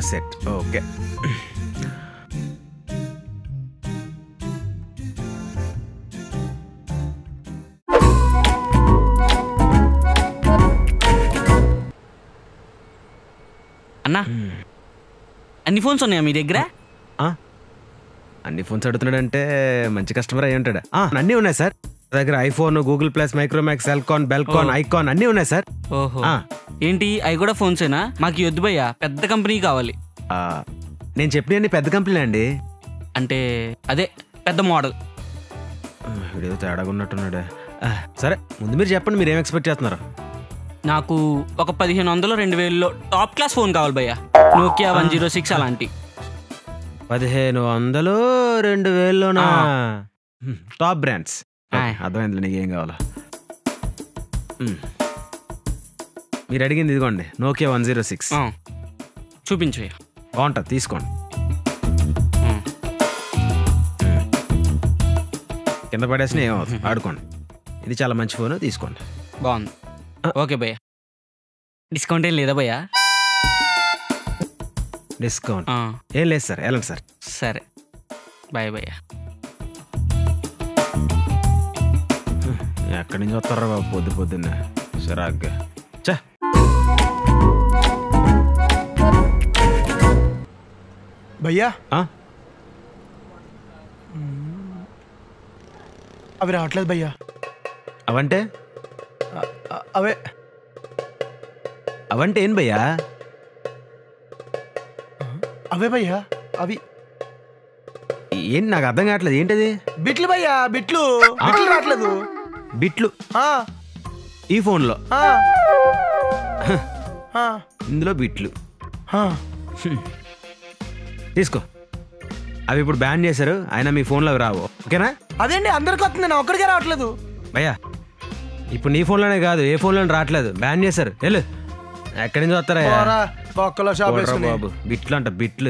Set okay అన్నా అన్ని phones ఉన్నాయా మీ దగ్గర ఆ? అన్ని ఫోన్స్ అడుగుతున్నాడంటే మంచి కస్టమర్ అయి ఉంటాడు ఆ, అన్నీ ఉన్నాయి సార్ నా దగ్గర ఐఫోన్ గూగుల్ ప్లస్ మైక్రోమాక్స్ ఎల్కాన్ బెల్కాన్ ఐకాన్ అన్నీ ఉన్నాయి సార్ ఓహో ఆ. ఏంటి అవి కూడా ఫోన్సేనా మాకు వద్దు భయ్యా పెద్ద కంపెనీ కావాలి ఆ, నేను చెప్పిన పెద్ద కంపెనీ అండి అంటే అదే పెద్ద మోడల్ వీడియో తేడాగా ఉన్నట్టున్నాడు ఆ, సరే ముందు మీరు చెప్పండి మీరు ఏం ఎక్స్పెక్ట్ చేస్తున్నారు నాకు ఒక పదిహేను వందలు రెండు వేలలో టాప్ క్లాస్ ఫోన్ కావాలి భయ్యా నోకియా వన్ జీరో సిక్స్ అలాంటి పదిహేను వందలు రెండు వేల్లోనా ఆ. హ్మ్, టాప్ బ్రాండ్స్ ఓకే, ఆయ్. అర్థమైంది నీకు ఏం కావాలో హ్మ్. మీరు అడిగింది ఇదిగోండి నోకియా వన్ జీరో సిక్స్ ఆ. చూపించు భయ్యా బాగుంటుంది తీసుకోండి ఆ. కింద పడేసిన ఏమవుతుంది ఆడుకోండి ఇది చాలా మంచి ఫోన్ తీసుకోండి బాగుంది ఓకే భయ్యా డిస్కౌంట్ ఏం లేదా భయ్యా డిస్కౌంట్ ఆ, ఏం లేదు సార్ వెళ్ళండి సార్ సరే బాయ్ భయ్యా ఎక్కడి నుంచి వస్తారా బాబు పొద్దు పొద్దున్న చిరాగ్గా చా భయ్యా ఆ? అవి రావట్లేదు భయ్యా అవంటే అ- అ- అవే అవంటే ఏం భయ్యా అవే భయ్యా అవి ఏంటి నాకు అర్థం కావట్లేదు ఏంటది బిట్లు భయ్యా బిట్లు బిట్లు రావట్లేదు బిట్లు ఆ, ఈ ఫోన్లో ఆ. ఆ, ఇందులో బిట్లు ఆ. తీసుకో అవి ఇప్పుడు బ్యాన్ చేశారు అయినా మీ ఫోన్లో అవి రావు ఓకేనా అదేంటి అందరికి వస్తుంది నా ఒక్కడికే రావట్లేదు భయ్యా ఇప్పుడు నీ ఫోన్లోనే కాదు ఏ ఫోన్లోనే రావట్లేదు బ్యాన్ చేశారు వెళ్ళు ఎక్కడి నుంచి వస్తారా పోరా, బొక్కలో షాప్ పోడ్రా వేసుకుని బాబు బిట్లు అంట బిట్లు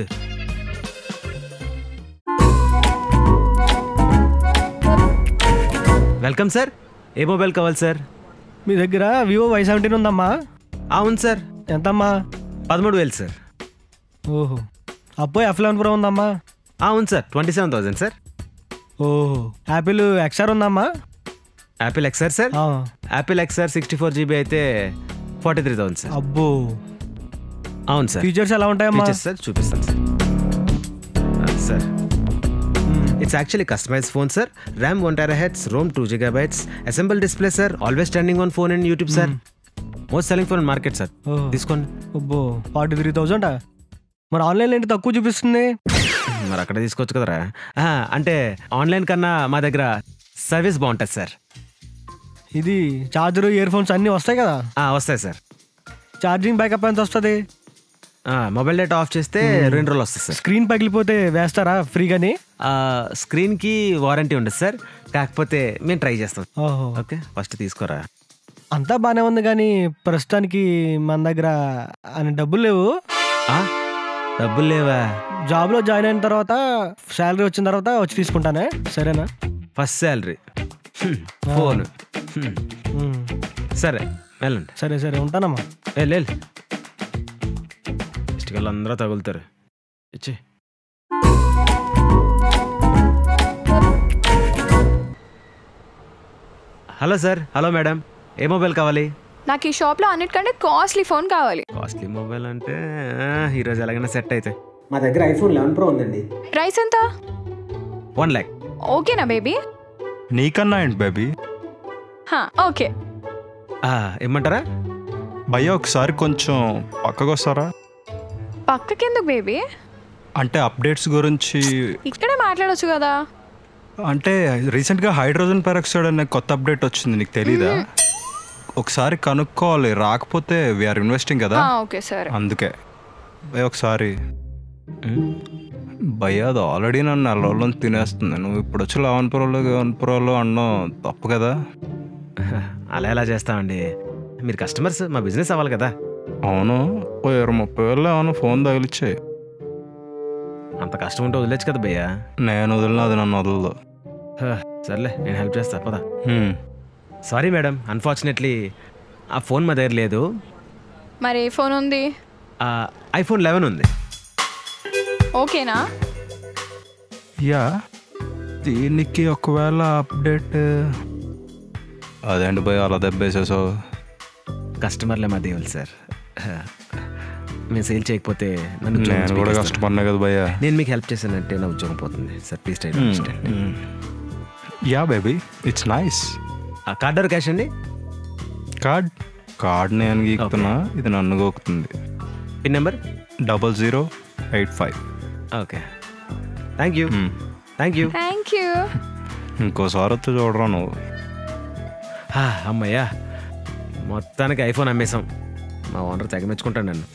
వెల్కమ్ సార్ ఏ మొబైల్ కావాలి సార్ మీ దగ్గర వివో వై సెవెంటీన్ ఉందమ్మా అవును సార్ ఎంతమ్మా పదమూడు వేలు సార్ ఓహో అప్పో ఎఫ్ లెవెన్ ప్రో ఉందమ్మా అవును sir twenty seven thousand sir ఓహో యాపిల్ ఎక్స్ఆర్ ఉందమ్మా యాపిల్ ఎక్స్ఆర్ సార్ ఆ, Apple XR sixty four GB అయితే ఫార్టీ త్రీ థౌసండ్ సార్ అబ్బో అవును సార్ ఫీచర్స్ ఎలా ఉంటాయమ్మా ఫీచర్స్ సార్ చూపిస్తాను సార్ ఆ, sir it's actually customize phone sir RAM one tera heads ROM two giga bytes assemble display sir always standing on phone and YouTube sir most selling phone market sir ఓహో. తీసుకోండి అబ్బో forty three thousand మరి ఆన్లైన్లో ఏంటి తక్కువ చూపిస్తుంది మరి అక్కడ తీసుకోవచ్చు కదరా ఆ, అంటే ఆన్లైన్ కన్నా మా దగ్గర సర్వీస్ బాగుంటుంది సార్ ఇది చార్జర్ ఇయర్ ఫోన్స్ అన్నీ వస్తాయి కదా ఆ, వస్తాయి సార్ ఛార్జింగ్ బ్యాకప్ ఎంత వస్తుంది ఆ, మొబైల్ డేటా ఆఫ్ చేస్తే రెండు రోజులు వస్తుంది సార్ స్క్రీన్ పగిలిపోతే వేస్తారా ఫ్రీగాని ఆ, స్క్రీన్కి వారంటీ ఉండదు సార్ కాకపోతే మేము ట్రై చేస్తాం ఓహో ఓకే ఫస్ట్ తీసుకోరా అంతా బాగానే ఉంది కానీ ప్రస్తుతానికి మన దగ్గర అని డబ్బులు లేవు ఆ? డబ్బులు లేవా జాబ్లో జాయిన్ అయిన తర్వాత శాలరీ వచ్చిన తర్వాత వచ్చి తీసుకుంటానే సరేనా ఫస్ట్ శాలరీ ఫోన్ హ్మ్. ఉమ్. సరే వెళ్ళండి సరే సరే ఉంటానమ్మా వెళ్ళు వెళ్ళు ఇష్టకల్లా అందరూ తగులుతారు ఇచ్చి హలో సార్ హలో మేడం ఏ మొబైల్ కావాలి నాకు ఈ షాప్లో అన్నిటికంటే కాస్ట్లీ ఫోన్ కావాలి కాస్ట్లీ మొబైల్ అంటే ఆ, ఈరోజు ఎలాగైనా సెట్ అయితే మా దగ్గర ఐఫోన్ లెవెన్ ప్రో ఉందండి ప్రైస్ ఎంత వన్ ల్యాక్ ఓకేనా బేబీ నీకన్నా ఏంటి బేబీ హా, ఓకే ఇమ్మంటారా భయ్య ఒకసారి కొంచెం పక్కకు వస్తారా పక్కకెందుకు బేబీ అంటే అప్డేట్స్ గురించి ఇక్కడే మాట్లాడొచ్చు కదా అంటే రీసెంట్గా హైడ్రోజన్ పెరాక్సైడ్ అనే కొత్త అప్డేట్ వచ్చింది నీకు తెలీదా ఒకసారి కనుక్కోవాలి రాకపోతే వీఆర్ ఇన్వెస్టింగ్ కదా ఆ, ఓకే సరే అందుకే భయ్య ఒకసారి భయ్య అది ఆల్రెడీ నన్ను నెల రోజులను తినేస్తుంది నువ్వు ఇప్పుడు వచ్చి లెవెన్ ప్రోలో లెవెన్ ప్రోలో అన్నావు తప్పు కదా అలా ఎలా చేస్తామండి మీరు కస్టమర్స్ మా బిజినెస్ అవ్వాలి కదా అవును ఓ ఇరవై ముప్పై వేలు ఏమైనా ఫోన్ తగిలిచ్చాయి అంత కష్టం ఉంటే వదిలేచ్చు కదా భయ్యా నేను వదిలిన అది నన్ను వదలదు హ, సర్లే నేను హెల్ప్ చేస్తా పదా హ్మ్. సారీ మేడం అన్ఫార్చునేట్లీ ఆ ఫోన్ మా దగ్గర లేదు మరి ఏ ఫోన్ ఉంది ఆ, ఐఫోన్ లెవెన్ ఉంది ఓకేనా యా దీనికి ఒకవేళ అప్డేట్ అదేంటి పోయి అలా దెబ్బేసేసావు కస్టమర్లే మా దేవులు సార్ మేము సేల్ చేయకపోతే నన్ను ఉద్యోగం నేను నుంచి కూడా పీకేస్తారు. కష్టపడినా కదా భయ్యా నేను మీకు హెల్ప్ చేశానంటే నా ఉద్యోగం పోతుంది sir please try yeah baby it's nice card or cash అండి కార్డ్ కార్డ్ నేను గీకుతున్నా ఇది నన్ను గోకుతుంది pin number double zero eight five okay thank you thank you thank you ఇంకోసారి వస్తే చూడరా నువ్వు అమ్మయ్యా మొత్తానికి ఐఫోన్ అమ్మేశాం మా ఓనర్ తెగ మెచ్చుకుంటాను నన్ను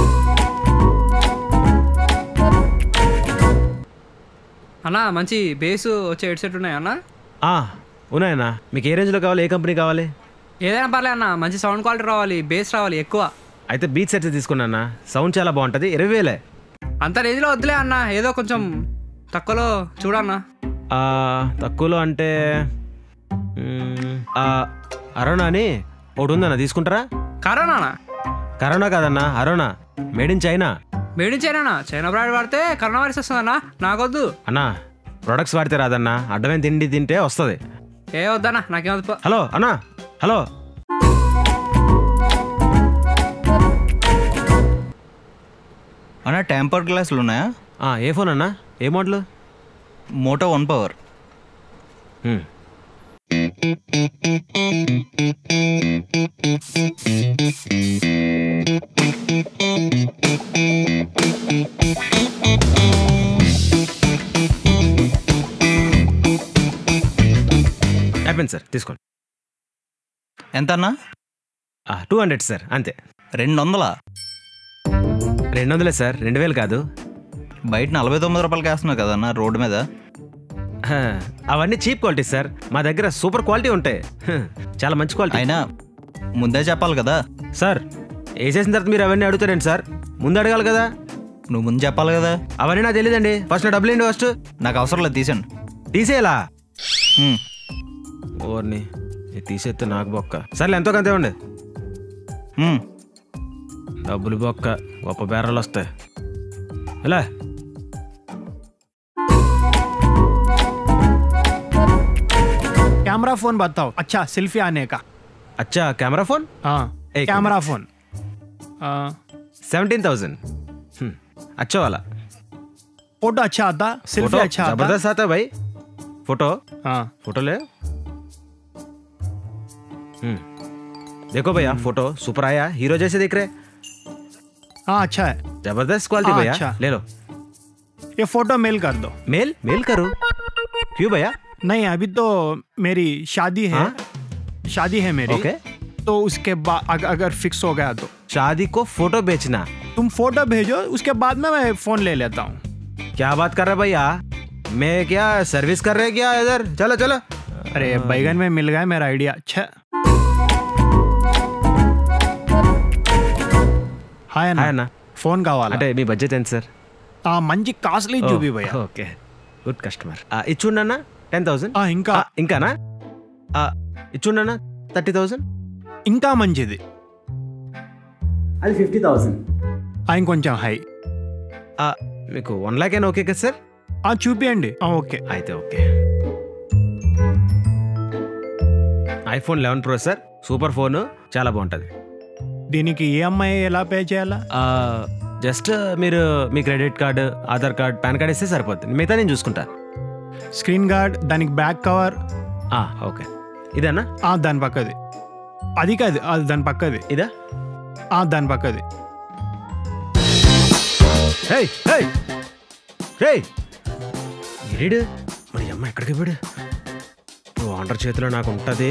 అన్న మంచి బేస్ వచ్చే హెడ్సెట్ ఉన్నాయి అన్న ఆ, ఉన్నాయన్నా మీకు ఏ రేంజ్లో కావాలి ఏ కంపెనీ కావాలి ఏదైనా పర్లేదు అన్న మంచి సౌండ్ క్వాలిటీ రావాలి బేస్ రావాలి ఎక్కువ అయితే బీచ్ సెట్స్ తీసుకున్నా సౌండ్ చాలా బాగుంటుంది ఇరవై వేలే అంత రేంజ్లో వద్దులే అన్న ఏదో కొంచెం తక్కువలో చూడన్నా ఆ, తక్కువలో అంటే మ్, ఆ, అరోనా అని ఒకటి ఉందన్న తీసుకుంటారా కరోనా కరోనా కాదన్నా అరోనా made in China made in China China brand వాడితే కరోనా వైరస్ వస్తుందన్నా నాకొద్దు అన్నా ప్రొడక్ట్స్ వాడితే రాదన్నా అడ్డమైన తిండి తింటే వస్తుంది ఏ వద్దన్నా నాకేమొద్దు పో. హలో అన్నా హలో అన్న టెంపర్ గ్లాసులు ఉన్నాయా ఆ, ఏ ఫోన్ అన్నా ఏ మోడల్ మోటో వన్ పవర్ అయిపోయింది సార్ తీసుకోండి ఎంత అన్న టూ హండ్రెడ్ సార్ అంతే రెండు వందలా రెండు వందలే సార్ రెండు వేలు కాదు బయట నలభై తొమ్మిది రూపాయలకి వేస్తున్నావు కదన్న రోడ్డు మీద హ, అవన్నీ చీప్ క్వాలిటీ సార్ మా దగ్గర సూపర్ క్వాలిటీ ఉంటాయి హ, చాలా మంచి క్వాలిటీ అయినా ముందే చెప్పాలి కదా సార్ వేసేసిన తర్వాత మీరు అవన్నీ అడుగుతారండి సార్ ముందు అడగాలి కదా నువ్వు ముందు చెప్పాలి కదా అవన్నీ నాకు తెలియదండి ఫస్ట్ నా డబ్బులు ఏంటి ఫస్ట్ నాకు అవసరం లేదు తీసండి తీసేయాలా ఉమ్. ఓర్ని ఇది తీసేస్తే నాకు బొక్క సర్లే ఎంతో కొంత ఇవ్వండి ఉమ్. డబ్బులు బొక్క గొప్ప బేరాలు వస్తాయి ఎలా कैमरा फोन बताओ अच्छा सेल्फी आने का అచ్చా కెమెరా ఫోన్ हाँ एक कैमरा फोन हाँ, సెవెంటీన్ థౌసండ్ అచ్చా వాలా फोटो अच्छा आता सेल्फी फोटो अच्छा आता जबरदस्त आता भाई फोटो हाँ फोटो ले हम्म देखो भैया फोटो सुपर आया हीरो जैसे दिख रहे हाँ अच्छा है जबरदस्त क्वालिटी हाँ, भैया अच्छा। ले लो ये फोटो मेल कर दो मेल मेल करो क्यों भैया नहीं अभी तो मेरी शादी है हाँ? शादी है मेरी ओके तो उसके बाद अग, अगर फिक्स हो गया तो शादी को फोटो बेचना तुम फोटो भेजो उसके बाद में मैं फोन ले लेता हूँ क्या बात कर रहे भैया मैं क्या सर्विस कर रहे क्या इधर चलो चलो अरे बैगन में मिल गया मेरा आइडिया अच्छा హాయ్ హాయ్ అన్న అన్న ఫోన్ కావాలా అంటే మీ బడ్జెట్ ఎంత సార్ ఆ, మంచి కాస్ట్లీ చూపి భయ్య ఓకే గుడ్ కస్టమర్ ఇచ్చుండన్నా టెన్ థౌసండ్ ఆ, ఇంకా ఇంకానా ఇచ్చుండన్నా థర్టీ థౌసండ్ ఇంకా మంచిది అది ఫిఫ్టీ థౌసండ్ ఆ, ఇంకొంచెం హై మీకు వన్ లాక్ అయినా ఓకే కదా సార్ ఆ, చూపియండి ఆ, ఓకే అయితే okay iPhone eleven pro sir super phone చాలా బాగుంటుంది దీనికి ఈఎంఐ ఎలా పే చేయాలా జస్ట్ మీరు మీ credit card Aadhaar card PAN card ఇస్తే సరిపోతుంది మిగతా నేను చూసుకుంటా స్క్రీన్ గార్డ్ దానికి బ్యాక్ కవర్ ఆ, ఓకే ఇదేనా ఆ, దాని పక్కది అది కాదు అది దాని పక్కది ఇదా ఆ, దాని పక్కది హే హే హే ఇరీడు మరి అమ్మ ఎక్కడికి పోయాడు ఓనర్ చేతిలో నాకు ఉంటుంది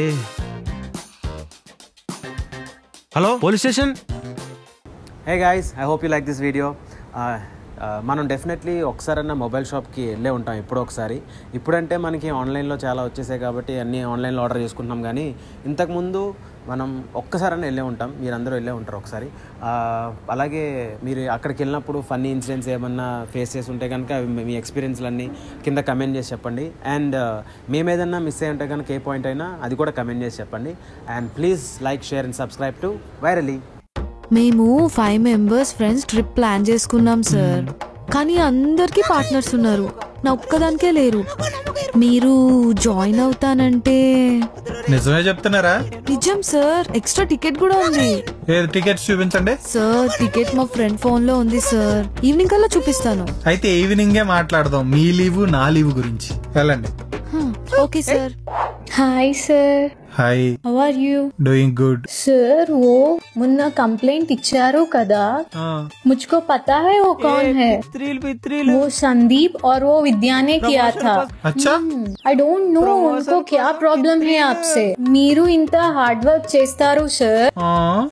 hello police station hey guys I hope you like this video మనం డెఫినెట్లీ ఒకసారన్నా మొబైల్ షాప్కి వెళ్ళే ఉంటాం ఎప్పుడో ఒకసారి ఇప్పుడంటే మనకి ఆన్లైన్లో చాలా వచ్చేసాయి కాబట్టి అన్నీ ఆన్లైన్లో ఆర్డర్ చేసుకుంటున్నాం కానీ ఇంతకుముందు మనం ఒక్కసారన్నా వెళ్ళే ఉంటాం మీరందరూ వెళ్ళే ఉంటారు ఒకసారి ఆ, అలాగే మీరు అక్కడికి వెళ్ళినప్పుడు ఫన్నీ ఇన్సిడెంట్స్ ఏమన్నా ఫేస్ చేసి ఉంటే కనుక అవి మీ ఎక్స్పీరియన్స్లన్నీ కింద కమెంట్ చేసి చెప్పండి అండ్ మేము ఏదన్నా మిస్ అయి ఉంటే కనుక ఏ పాయింట్ అయినా అది కూడా కమెంట్ చేసి చెప్పండి and please like share and subscribe to virally మేము five members friends trip plan చేసుకున్నాం సార్ కానీ అందరికీ పార్ట్నర్స్ ఉన్నారు నా ఒక్కదానికే లేరు మీరు జాయిన్ అవుతానంటే నిజమే చెప్తున్నారా నిజం సార్ ఎక్స్ట్రా టికెట్ కూడా ఉంది ఏది టికెట్స్ చూపించండి సార్ టికెట్ మా ఫ్రెండ్ ఫోన్ లో ఉంది సార్ ఈవినింగ్ కల్లా చూపిస్తాను అయితే ఈవినింగే మాట్లాడదాం మీ లీవ్ నా లీవ్ గురించి వెళ్ళండి okay sir hi sir hi how are you doing good sir वो मुन्ना कंप्लेंट इच्छारो कदा मुझको पता है वो कौन है वो संदीप और वो विद्या ने किया था अच्छा आई डोंट नो उनको क्या प्रॉब्लम है आपसे మీరు ఇంత హార్డ్ వర్క్ చేస్తారు సార్